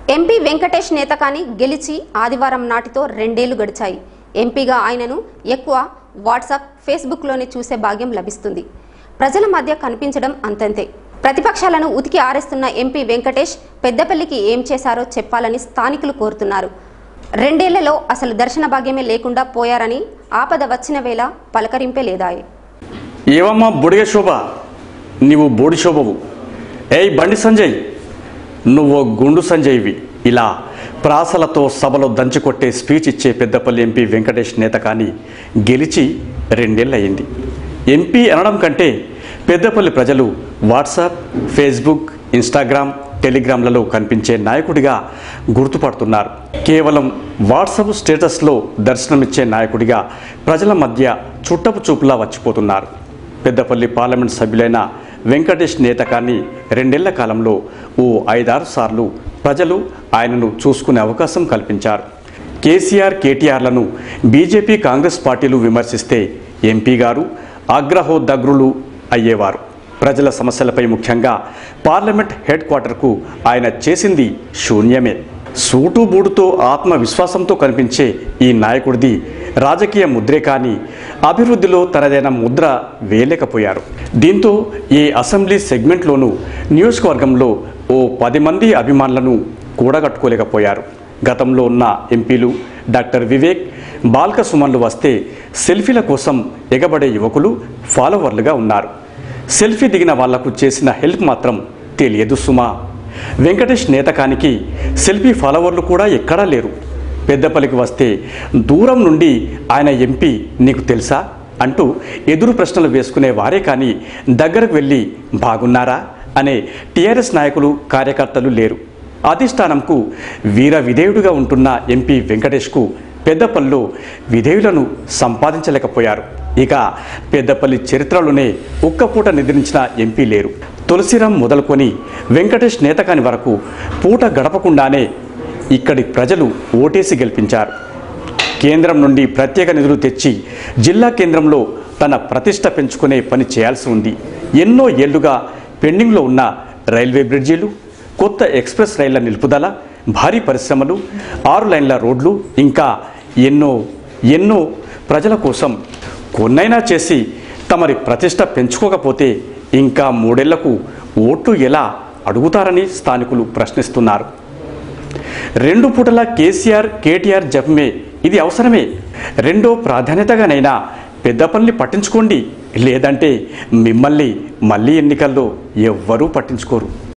MP Venkatesh నేతకాని గెలిచి ఆదివారం నాటితో రెండేళ్లు గడిచాయి ఎంపీగా ఆయనను ఎక్కువ వాట్సాప్ ఫేస్బుక్లోనే చూసే భాగ్యం లభిస్తుంది ప్రజల మధ్య కనిపించడం అంతంతే ప్రతిపక్షాలను ఉతికి ఆరేస్తున్న ఎంపీ వెంకటేష్ పెద్దపల్లికి ఏం చేశారో చెప్పాలని స్థానికులు కోరుతున్నారు రెండేళ్లలో అసలు దర్శన భాగ్యమే లేకుండా పోయారని ఆపద వచ్చిన వేళ పలకరింపే లేదాయి ఏవమ్మా బుడిగ శోభ నీవు బోడి శోభవు ఏయ్ బండి సంజయ్ నువ్వు గుండు సంజయ్వి ఇలా ప్రాసలతో సభలో దంచుకొట్టే స్పీచ్ ఇచ్చే పెద్దపల్లి ఎంపీ వెంకటేష్ నేత కానీ గెలిచి రెండేళ్ళయింది ఎంపీ అనడం కంటే పెద్దపల్లి ప్రజలు వాట్సాప్ ఫేస్బుక్ ఇన్స్టాగ్రామ్ టెలిగ్రామ్లలో కనిపించే నాయకుడిగా గుర్తుపడుతున్నారు కేవలం వాట్సాప్ స్టేటస్లో దర్శనమిచ్చే నాయకుడిగా ప్రజల మధ్య చుట్టపు చూపులా వచ్చిపోతున్నారు పెద్దపల్లి పార్లమెంట్ సభ్యులైన వెంకటేష్ నేత కానీ రెండేళ్ల కాలంలో ఓ ఐదారు సార్లు ప్రజలు ఆయనను చూసుకునే అవకాశం కల్పించారు కేసీఆర్ కేటీఆర్లను బీజేపీ కాంగ్రెస్ పార్టీలు విమర్శిస్తే ఎంపీ గారు ఆగ్రహోదగ్రులు అయ్యేవారు ప్రజల సమస్యలపై ముఖ్యంగా పార్లమెంట్ హెడ్ క్వార్టర్కు ఆయన చేసింది శూన్యమే సూటు బూడుతో ఆత్మవిశ్వాసంతో కనిపించే ఈ నాయకుడిది రాజకీయ ముద్రే కానీ అభివృద్ధిలో తనదైన ముద్ర వేయలేకపోయారు దీంతో ఈ అసెంబ్లీ సెగ్మెంట్లోనూ నియోజకవర్గంలో ఓ పది మంది అభిమానులను కూడగట్టుకోలేకపోయారు గతంలో ఉన్న ఎంపీలు డాక్టర్ వివేక్ బాల్క సుమన్లు వస్తే సెల్ఫీల కోసం ఎగబడే యువకులు ఫాలోవర్లుగా ఉన్నారు సెల్ఫీ దిగిన వాళ్లకు చేసిన హెల్ప్ మాత్రం తెలియదు సుమా వెంకటేష్ నేతకానికి సెల్ఫీ ఫాలోవర్లు కూడా ఎక్కడా లేరు పెద్దపల్లికి వస్తే దూరం నుండి ఆయన ఎంపీ నీకు తెలుసా అంటూ ఎదురు ప్రశ్నలు వేసుకునే వారే కానీ దగ్గరకు వెళ్ళి బాగున్నారా అనే టీఆర్ఎస్ నాయకులు కార్యకర్తలు లేరు అధిష్టానంకు వీర విధేయుడుగా ఉంటున్న ఎంపీ వెంకటేష్కు పెద్దపల్లిలో విధేయులను సంపాదించలేకపోయారు ఇక పెద్దపల్లి చరిత్రలోనే ఒక్క పూట నిద్రించిన ఎంపీ లేరు తులసిరాం మొదలుకొని వెంకటేష్ నేతకాని వరకు పూట గడపకుండానే ఇక్కడి ప్రజలు ఓటేసి గెలిపించారు కేంద్రం నుండి ప్రత్యేక నిధులు తెచ్చి జిల్లా కేంద్రంలో తన ప్రతిష్ట పెంచుకునే పని చేయాల్సి ఉంది ఎన్నో ఏళ్లుగా పెండింగ్లో ఉన్న రైల్వే బ్రిడ్జీలు కొత్త ఎక్స్ప్రెస్ రైళ్ల నిలుపుదల భారీ పరిశ్రమలు ఆరు లైన్ల రోడ్లు ఇంకా ఎన్నో ఎన్నో ప్రజల కోసం కొన్నైనా చేసి తమరి ప్రతిష్ట పెంచుకోకపోతే ఇంకా మూడేళ్లకు ఓట్లు ఎలా అడుగుతారని స్థానికులు ప్రశ్నిస్తున్నారు రెండు పూటల కేసీఆర్ కేటీఆర్ జపమే ఇది అవసరమే రెండో ప్రాధాన్యతగానైనా పెద్దపల్లి పట్టించుకోండి లేదంటే మిమ్మల్ని మళ్ళీ ఎన్నికల్లో ఎవ్వరూ పట్టించుకోరు